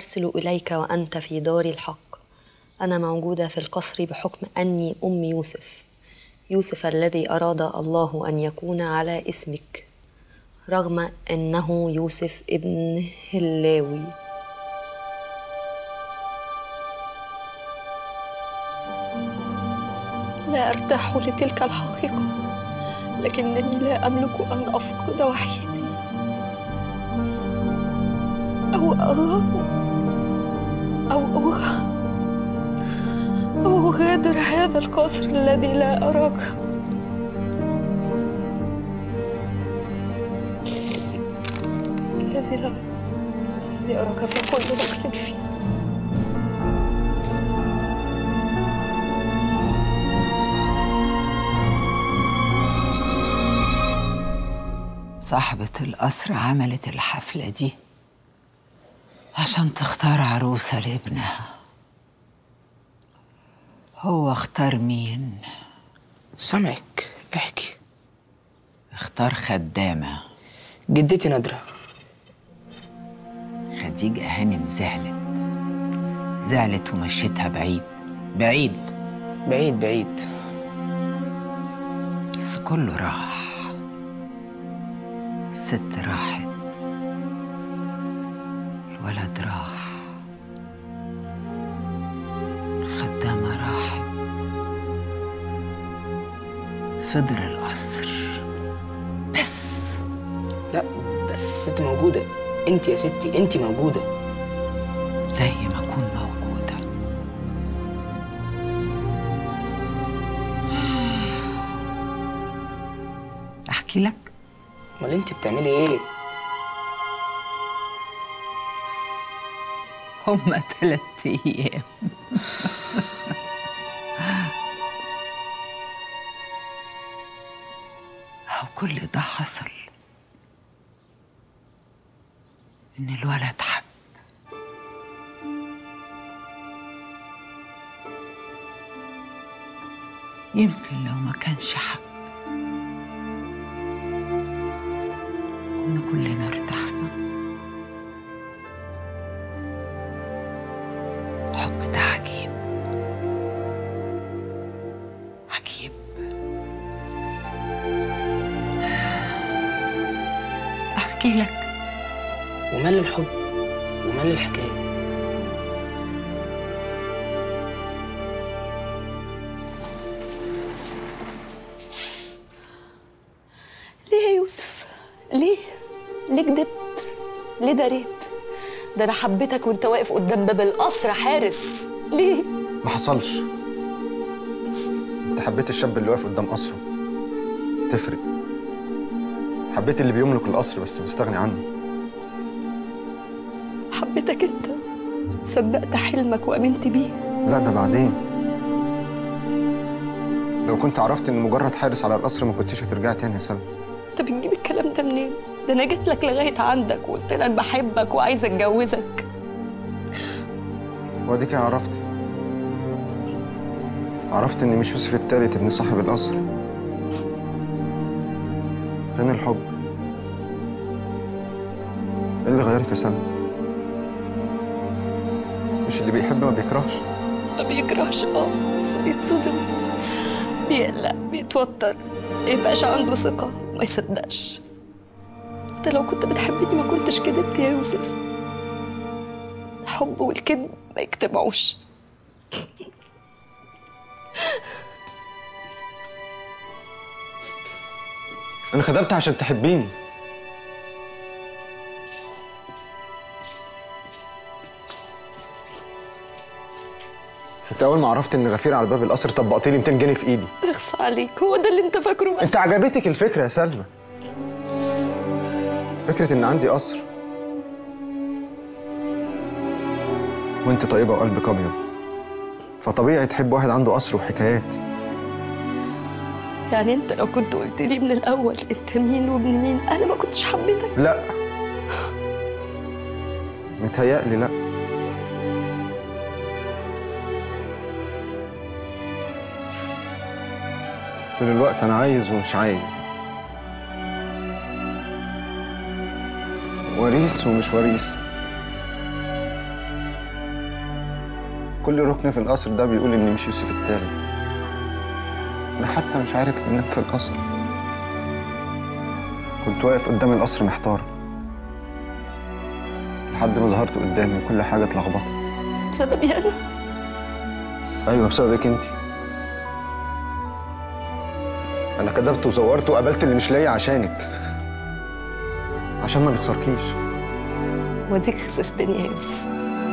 أرسل إليك وأنت في دار الحق أنا موجودة في القصر بحكم أني أم يوسف يوسف الذي أراد الله أن يكون على اسمك رغم أنه يوسف ابن هلاوي لا أرتاح لتلك الحقيقة لكنني لا أملك أن أفقد وحيدي أو أغار أو أغار أو أغادر هذا القصر الذي لا أراك الذي لا الذي أراك في كل دخل فيه صاحبة القصر عملت الحفلة دي عشان تختار عروسة لابنها هو اختار مين؟ سامعك احكي اختار خدامة جدتي نادرة خديجة هانم زعلت زعلت ومشيتها بعيد بعيد بعيد بعيد بس كله راح الست راحت الولد راح الخدامة راحت فضل القصر بس لا بس الست موجودة انت يا ستي انت موجودة زي ما أكون موجودة أحكي لك امال انت بتعملي ايه هما تلات أيام أو كل ده حصل إن الولد حب يمكن لو ما كانش حب كنا كلنا ارتحنا الحب ده عجيب عجيب احكي لك ومال الحب ومال الحكاية ليه يا يوسف ليه ليه كدبت ليه دريت ده انا حبيتك وانت واقف قدام باب القصر حارس ليه ما حصلش انت حبيت الشاب اللي واقف قدام قصره تفرق حبيت اللي بيملك القصر بس مستغني عنه حبيتك انت صدقت حلمك وامنت بيه لا ده بعدين لو كنت عرفت ان مجرد حارس على القصر ما كنتش هترجعي تاني يا سلمى انت بتجيب الكلام ده منين ده انا جيت لك لغايه عندك وقلت لك بحبك وعايزه اتجوزك واديكي عرفت عرفت ان مش يوسف التالت ابن صاحب القصر فين الحب ايه اللي غيرك يا سلمى مش اللي بيحب ما بيكرهش ما بيكرهش اه بس بيتصدم بيقلق بيتوتر ميبقاش عنده ثقة ما يصدقش انت لو كنت بتحبني ما كنتش كدبت يا يوسف الحب والكذب ما يجتمعوش انا كذبت عشان تحبيني انت اول ما عرفت ان غفير على باب القصر طبقت لي 200 جنيه في ايدي اخص عليك هو ده اللي انت فاكره بس انت عجبتك الفكره يا سلمى فكره ان عندي قصر وانت طيبه وقلبك ابيض فطبيعي تحب واحد عنده قصر وحكايات يعني انت لو كنت قلت لي من الاول انت مين وابن مين انا ما كنتش حبيتك لا متهيألي لا طول الوقت انا عايز ومش عايز وريث ومش وريث كل ركن في القصر ده بيقول إني مش يوسف التالت أنا حتى مش عارف إنك في القصر كنت واقف قدام القصر محتار لحد ما ظهرت قدامي وكل حاجة اتلخبطت بسببي انا أيوة بسببك أنت أنا كدبت وزورت وقابلت اللي مش لاقي عشانك عشان ما نخسركيش وديك خسرتني يا يوسف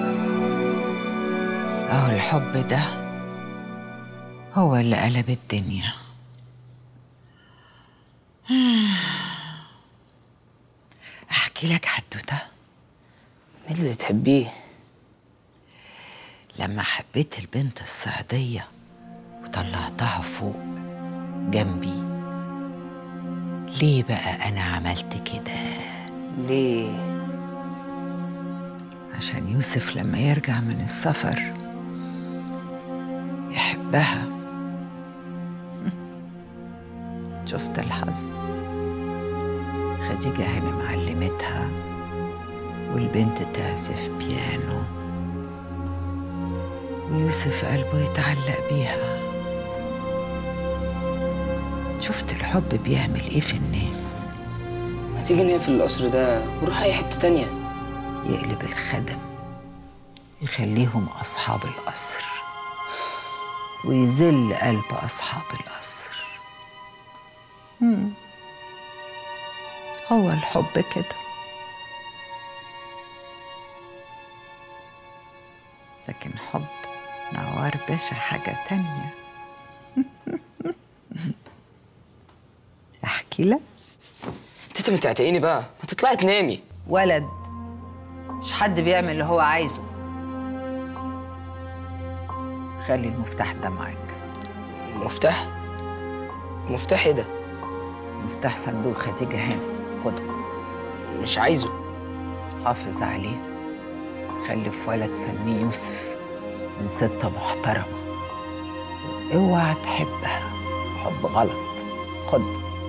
أهو الحب ده هو اللي قلب الدنيا أحكي لك حدوتة مين اللي تحبيه لما حبيت البنت الصعيدية وطلعتها فوق جنبي ليه بقى أنا عملت كده ليه عشان يوسف لما يرجع من السفر يحبها شفت الحظ خديجة هانم علمتها والبنت تعزف بيانو ويوسف قلبه يتعلق بيها شفت الحب بيعمل ايه في الناس ما تيجي نقفل القصر ده ونروح اي حته تانية يقلب الخدم يخليهم أصحاب القصر ويذل قلب أصحاب القصر مم. هو الحب كده لكن حب نوار باشا حاجة تانية أحكي لك تيتا متعتقيني بقى ما تطلعي تنامي ولد مش حد بيعمل اللي هو عايزه خلي المفتاح ده معاك مفتاح مفتاح ايه ده مفتاح صندوق خديجة هانم خده مش عايزه حافظ عليه خلف ولد سميه يوسف من ستة محترمة اوعى تحبها حب غلط خد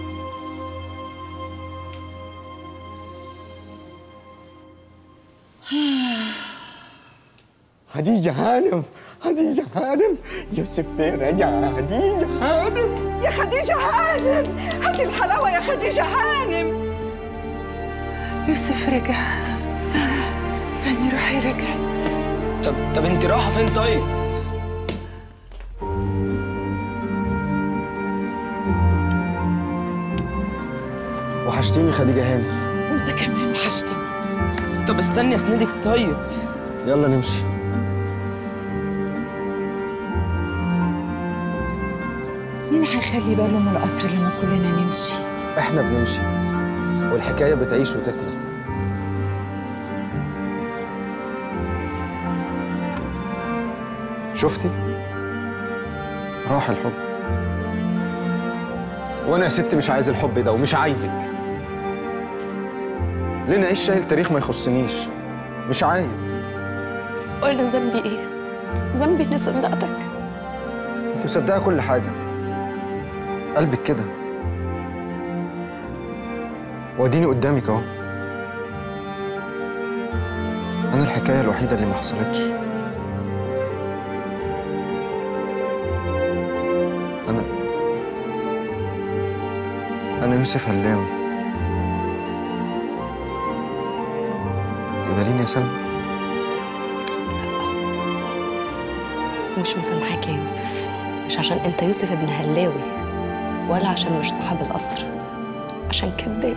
خديجة هانم خديجة هانم يوسف فين رجع خديجة هانم يا خديجة هانم هاتي الحلاوة يا خديجة هانم يوسف رجع تاني روحي رجعت طب طب انت رايحه فين طيب وحشتيني خديجة هانم وانت كمان وحشتني طب استني اسندك طيب يلا نمشي مين هيخلي باله من القصر لما كلنا نمشي احنا بنمشي والحكاية بتعيش وتكمل شفتي؟ راح الحب وانا يا ست مش عايز الحب ده ومش عايزك ليه نعيش شايل تاريخ ما يخصنيش مش عايز وانا ذنبي ايه ذنبي اني صدقتك انت مصدقه كل حاجه قلبك كده واديني قدامك اهو انا الحكايه الوحيده اللي ما حصلتش انا انا يوسف هلاوي تقبليني يا سلمى مش مسامحاك يا يوسف مش عشان انت يوسف ابن هلاوي ولا عشان مش صاحب القصر عشان كذاب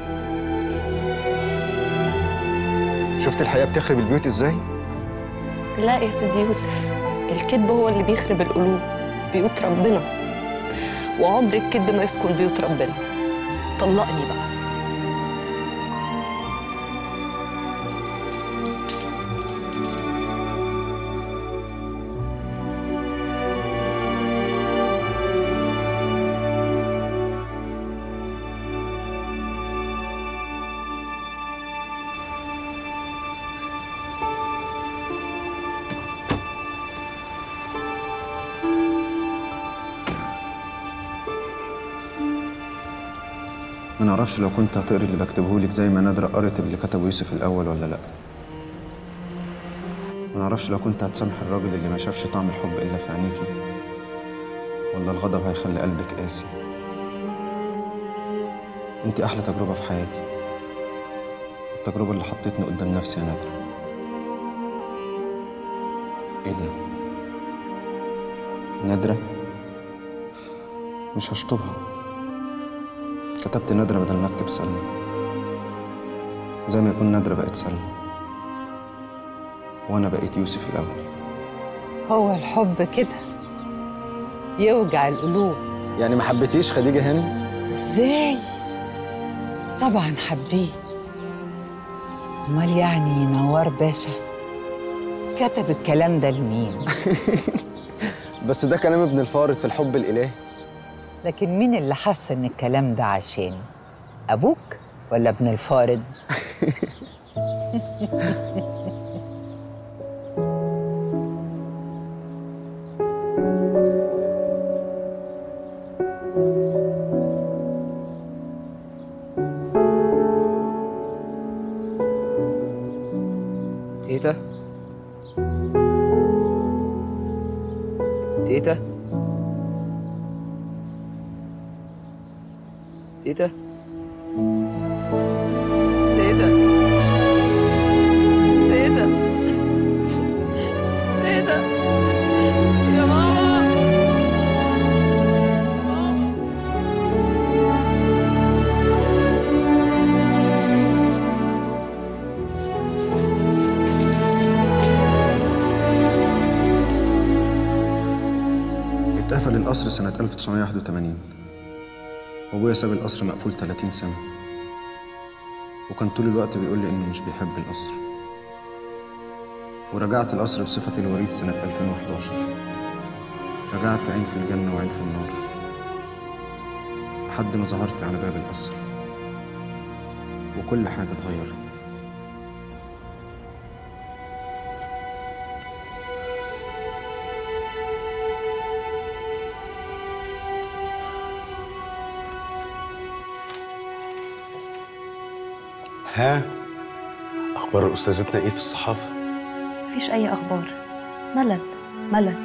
شفت الحياه بتخرب البيوت ازاي لا يا سيدي يوسف الكذب هو اللي بيخرب القلوب بيوت ربنا وعمر الكذب ما يسكن بيوت ربنا طلقني بقى ما نعرفش لو كنت هتقري اللي بكتبه لك زي ما نادرة قرت اللي كتبه يوسف الأول ولا لأ ما نعرفش لو كنت هتسامح الراجل اللي ما شافش طعم الحب إلا في عينيكي ولا الغضب هيخلي قلبك قاسي انت أحلى تجربة في حياتي التجربة اللي حطيتني قدام نفسي يا نادرة ايه ده؟ نادرة؟ مش هشطبها كتبت نادرة بدل ما اكتب سلمى زي ما يكون نادرة بقت سلمى وانا بقيت يوسف الاول هو الحب كده يوجع القلوب يعني ما حبيتيش خديجة هاني؟ ازاي طبعا حبيت امال يعني نوار باشا كتب الكلام ده لمين بس ده كلام ابن الفارض في الحب الإلهي لكن مين اللي حس ان الكلام ده عشاني ابوك ولا ابن الفارض تيتا تيتا تيتا تيتا تيتا تيتا يا ماما يا ماما اتقفل القصر سنة 1981 وأبويا ساب القصر مقفول 30 سنة وكان طول الوقت بيقول لي إنه مش بيحب القصر ورجعت القصر بصفتي الوريث سنة 2011 رجعت عين في الجنة وعين في النار لحد ما ظهرت على باب القصر وكل حاجة اتغيرت ها اخبار استاذتنا ايه في الصحافه مفيش أي أخبار ملل ملل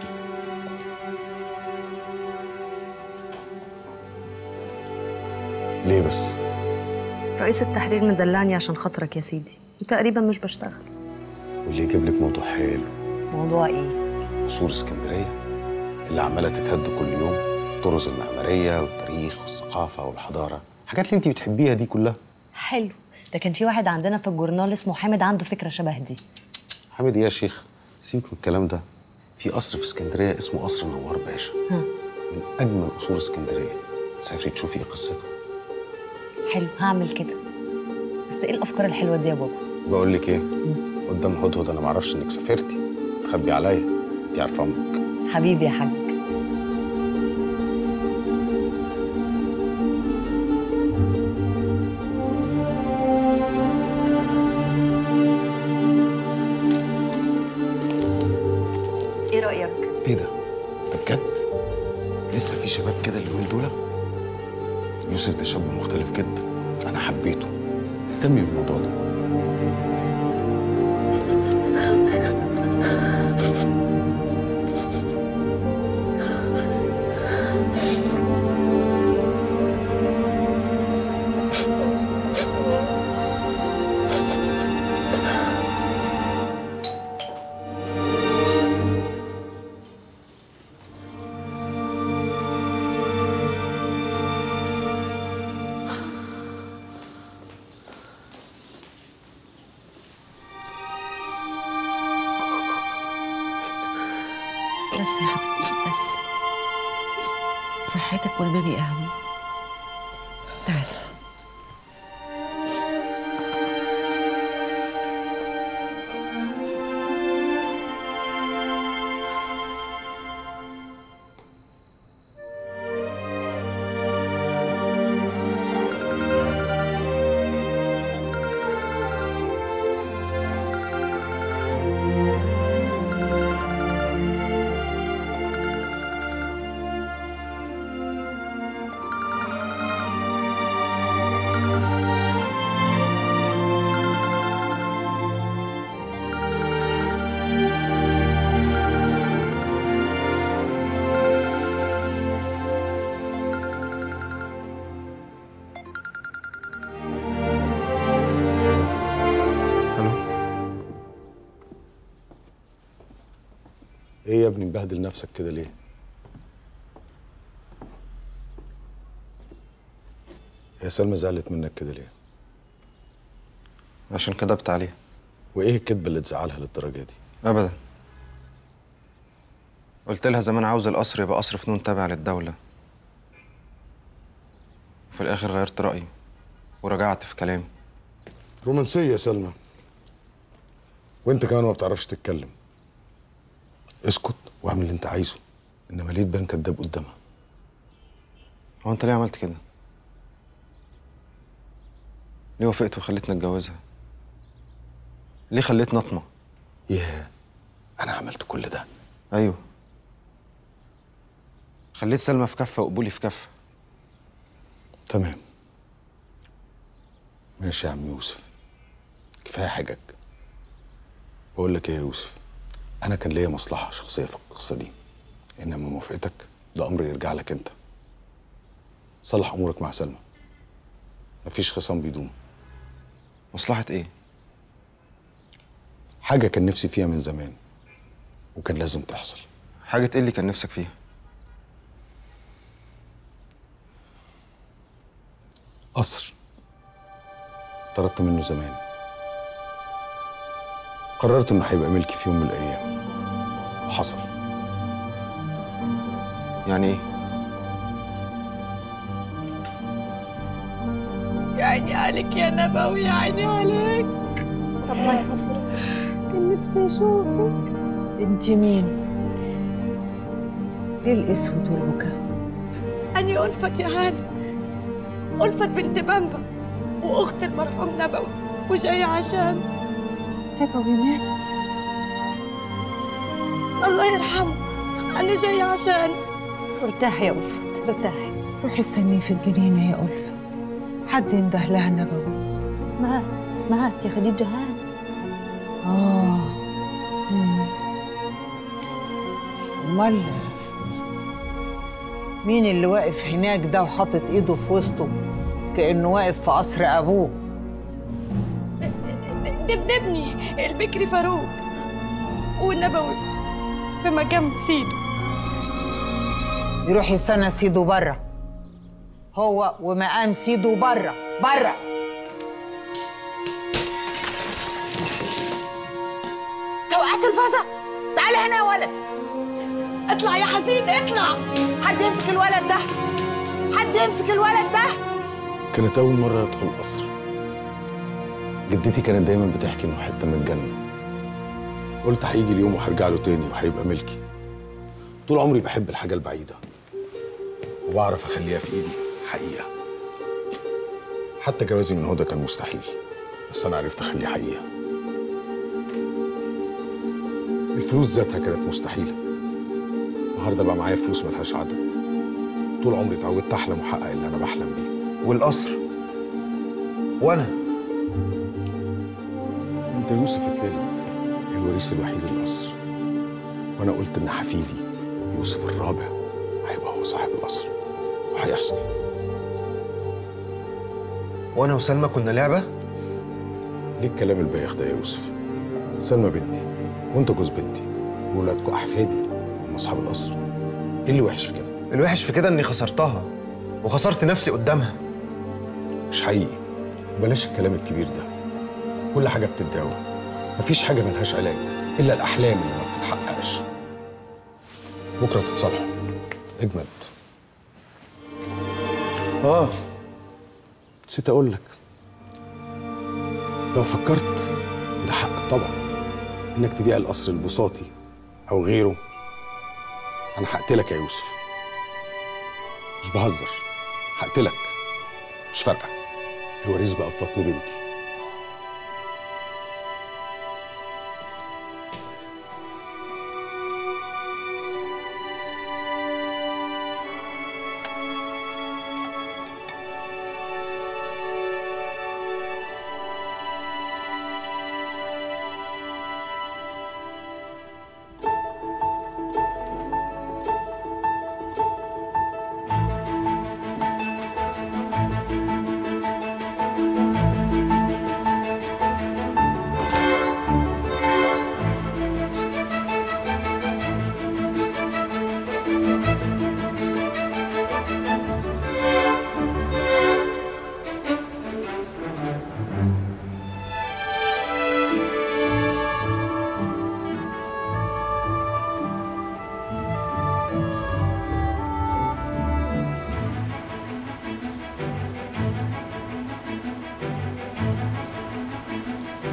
ليه بس رئيس التحرير مدلعني عشان خاطرك يا سيدي وتقريبا مش بشتغل واللي يجيب لك موضوع حلو موضوع ايه؟ قصور اسكندريه اللي عماله تتهد كل يوم الطرز المعماريه والتاريخ والثقافه والحضاره الحاجات اللي انت بتحبيها دي كلها حلو ده كان في واحد عندنا في الجورنال اسمه حامد عنده فكرة شبه دي حامد ايه يا شيخ سيبك من الكلام ده في قصر في اسكندريه اسمه قصر نوار باشا من اجمل قصور اسكندريه تسافري تشوفي ايه قصته حلو هعمل كده بس ايه الافكار الحلوه دي يا بابا بقول لك ايه قدام هدهد انا معرفش انك سافرتي تخبي عليا انت عارفه امك حبيبي يا حاج ايه رايك ايه ده؟ ده بجد؟ لسه في شباب كده اليومين دول؟ يوسف ده شاب مختلف جدا انا حبيته اهتمي بالموضوع ده بس يا حبيبتي بس صحتك والبيبي أهم تعالي ايه يا ابني مبهدل نفسك كده ليه يا سلمى زعلت منك كده ليه عشان كدبت عليها وايه الكذبه اللي تزعلها للدرجه دي ابدا قلت لها زمان عاوز القصر يبقى قصر فنون تابع للدولة وفي الآخر غيرت رأيي ورجعت في كلامي رومانسيه يا سلمى وانت كمان ما بتعرفش تتكلم اسكت واعمل اللي انت عايزه انما ليه تبان كداب قدامها هو أنت ليه عملت كده؟ ليه وافقت وخليتني أتجوزها؟ ليه خليتني أطمع؟ ياه انا عملت كل ده أيوه خليت سلمى في كفة وقبولي في كفة تمام ماشي يا عم يوسف كفايه حاجك بقول لك ايه يا يوسف انا كان ليا مصلحه شخصيه في القصه دي انما موافقتك ده امر يرجع لك انت صلح امورك مع سلمى مفيش خصام بيدوم مصلحة إيه؟ حاجه كان نفسي فيها من زمان وكان لازم تحصل حاجة إيه اللي كان نفسك فيها؟ قصر طردت منه زمان قررت انه هيبقى ملكي في يوم من الايام وحصل يعني إيه؟ يا عيني عليك يا نبوي يا عيني عليك الله يصبرك كان نفسي اشوفك انت مين ليه الاسود والبكاء أني ألفت يا هاني ألفت بنت بامبا وأخت المرحوم نبوي وجاية عشان نبوي مات الله يرحمه أنا جاية عشان ارتاحي يا ألفت ارتاحي روحي استنيه في الجنينة يا ألفة حد ينده لها نبوي مات مات يا خديجة هان آه مم. أمال مين اللي واقف هناك ده وحاطط إيده في وسطه كأنه واقف في قصر أبوه دبدبني البكري فاروق والنبوي في مكان سيدو يروح يستنى سيده بره هو ومقام سيده بره بره توقعت الفازة تعال هنا يا ولد اطلع يا حزين اطلع حد يمسك الولد ده حد يمسك الولد ده كانت اول مره ادخل القصر جدتي كانت دايما بتحكي انه حته من الجنه قلت هيجي اليوم وهرجع له تاني وهيبقى ملكي طول عمري بحب الحاجه البعيده وبعرف اخليها في ايدي حقيقه حتى جوازي من هدى كان مستحيل بس انا عرفت اخليه حقيقه الفلوس ذاتها كانت مستحيله النهارده بقى معايا فلوس ملهاش عدد طول عمري اتعودت احلم واحقق اللي انا بحلم بيه والقصر وأنا انت يوسف الثالث الوريث الوحيد للقصر وانا قلت ان حفيدي يوسف الرابع هيبقى هو صاحب القصر وهيحصل وأنا وسلمى كنا لعبة؟ ليه الكلام البايخ ده يا يوسف سلمى بنتي وانت جوز بنتي وولادكوا احفادي هم اصحاب القصر ايه اللي وحش في كده الوحش في كده إني خسرتها وخسرت نفسي قدامها مش حقيقي وبلاش الكلام الكبير ده كل حاجه بتتداوى مفيش حاجه ملهاش علاج الا الاحلام اللي ما بتتحققش بكره تتصالحوا اجمد اه نسيت اقول لك لو فكرت ده حقك طبعا انك تبيع القصر البساطي او غيره انا هقتلك يا يوسف مش بهزر هقتلك مش فارقه الوريث بقى في بطن بنتي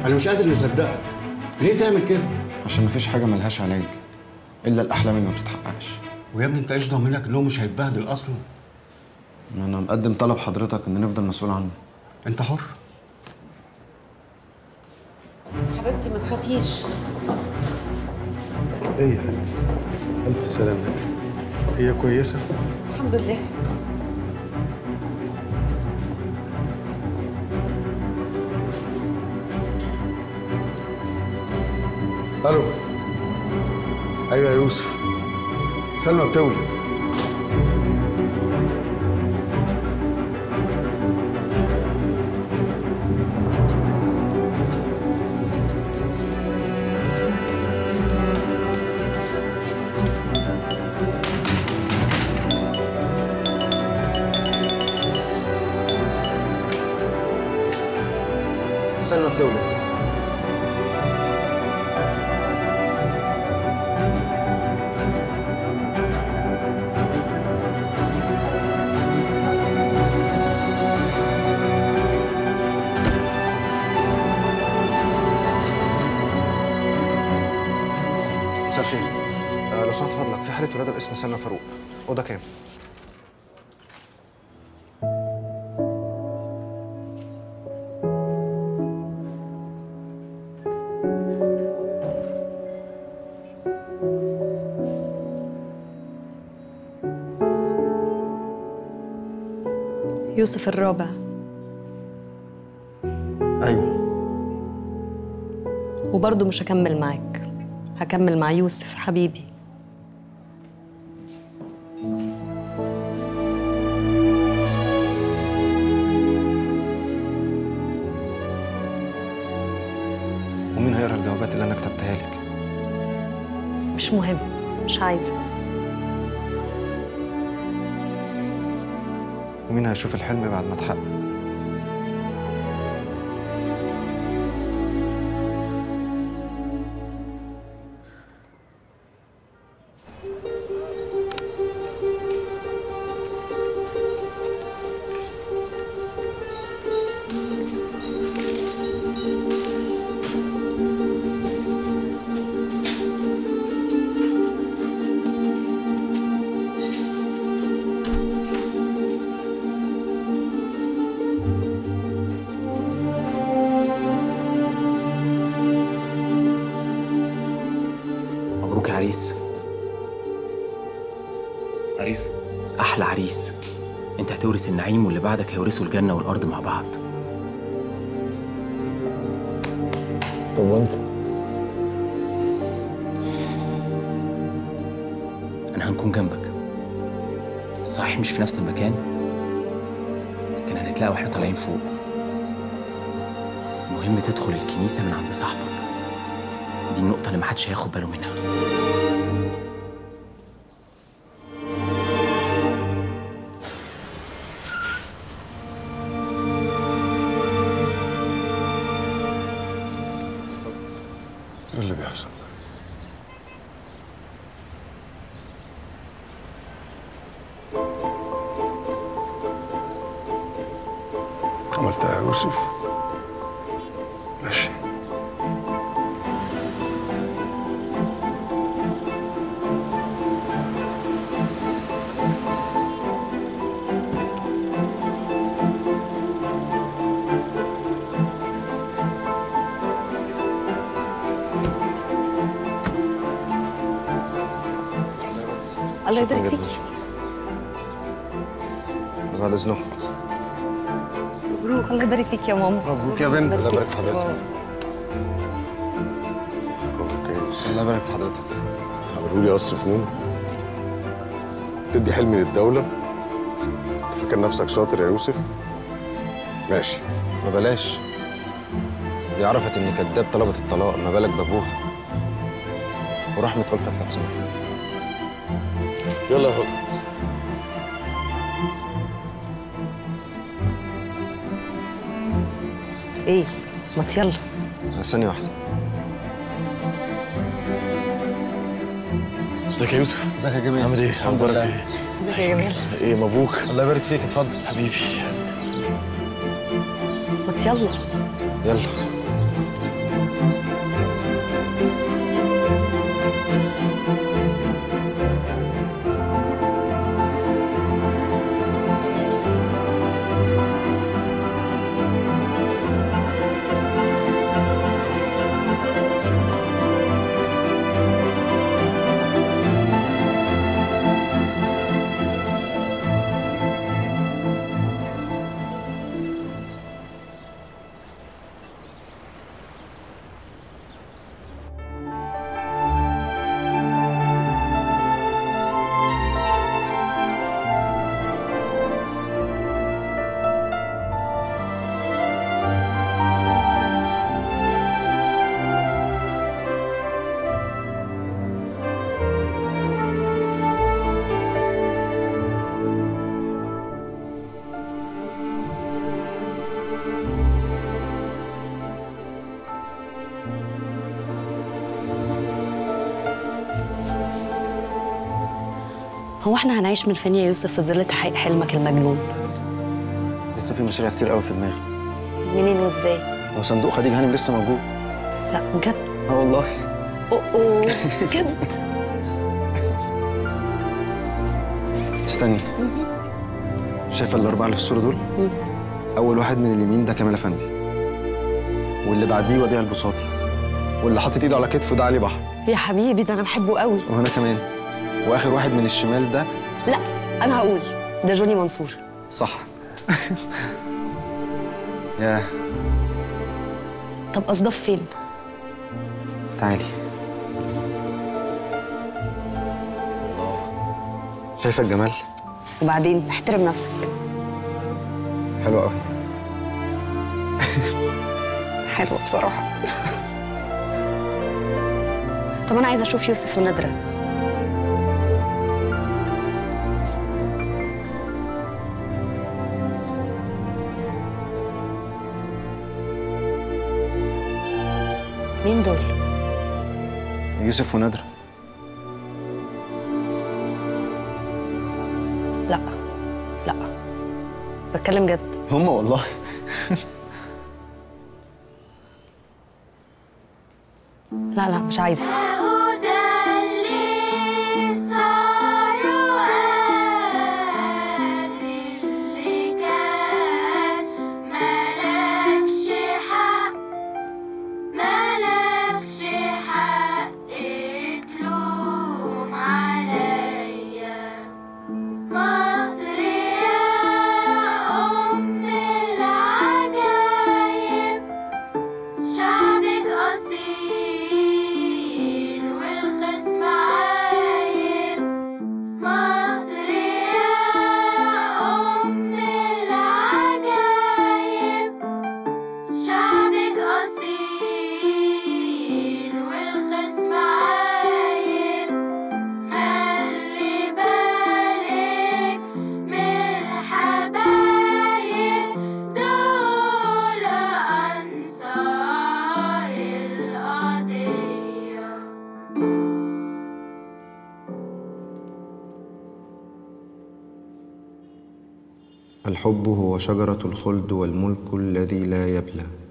انا مش قادر نصدقك ليه تعمل كده عشان مفيش حاجه ملهاش علاج الا الاحلام اللي ما بتتحققش ويا ابني انت ايش ضامنك ان هو مش هيتبهدل اصلا انا مقدم طلب حضرتك ان نفضل مسؤول عنه انت حر حبيبتي ما تخافيش ايه يا حبيبي الف سلامه هي كويسه الحمد لله الو ايوه يا يوسف سلمى بتولد سلمى بتولد مساء الخير آه لو سمحت فضلك في حالة ولادة باسم سلمى فاروق أوضة كام؟ يوسف الرابع أيوه وبرضه مش هكمل معاك هكمل مع يوسف حبيبي ومين هيقرا الجوابات اللي أنا كتبتها لك؟ مش مهم مش عايزة ومين هيشوف الحلم بعد ما اتحقق؟ مبروك يا عريس عريس احلى عريس انت هتورث النعيم واللي بعدك هيورثوا الجنه والارض مع بعض طب وانت انا هنكون جنبك صحيح مش في نفس المكان لكن هنتلاقى واحنا طالعين فوق المهم تدخل الكنيسه من عند صاحبك دي النقطه اللي محدش هياخد باله منها ايه اللي بيحصل عملتها يا يوسف ماشي الله شكراً يبارك جداً. فيكي بعد إذنكم مبروك الله يبارك فيك يا ماما مبروك يا بنت الله يبارك في حضرتك ماما. كويس الله يبارك في حضرتك تعملوا لي قصر فنون تدي حلمي للدولة تفكر نفسك شاطر يا يوسف ماشي ما بلاش دي عرفت إني كداب طلبت الطلاق ما بالك بأبوها ورحمة ألفت لا تسمح يلا يا هدى ايه ما يلا ثانية واحدة ازيك يا يوسف؟ ازيك يا جميل عامل ايه؟ الحمد أخبارك لله ايه؟ ازيك يا جمال ايه مبروك الله يبارك فيك اتفضل حبيبي ما يلا يلا هو احنا هنعيش من فين يا يوسف في ظل تحقيق حلمك المجنون لسه في مشاريع كتير قوي في دماغي منين وازاي هو صندوق خديج هانم لسه موجود لا بجد اه والله اوه اوه بجد استني شايفه الاربعه اللي في الصوره دول اول واحد من اليمين ده كمال افندي واللي بعديه وديع البساطي واللي حاطط ايده على كتفه ده علي بحر يا حبيبي ده انا بحبه قوي وانا كمان واخر واحد من الشمال ده لا انا هقول ده جوني منصور صح ياه طب اصدف فين تعالي شايفه الجمال وبعدين احترم نفسك حلو قوي حلوه بصراحه طب انا عايزه اشوف يوسف ونادره مين دول يوسف ونادرة لا لا بتكلم جد هما والله لا لا مش عايزه شعبك أصيل والخصم عايب مصر يا أم العجايب شعبك أصيل والخصم عايب خلي بالك من الحبايب دول أنصار القضية الحب هو شجرة الخلد والملك الذي لا يبلى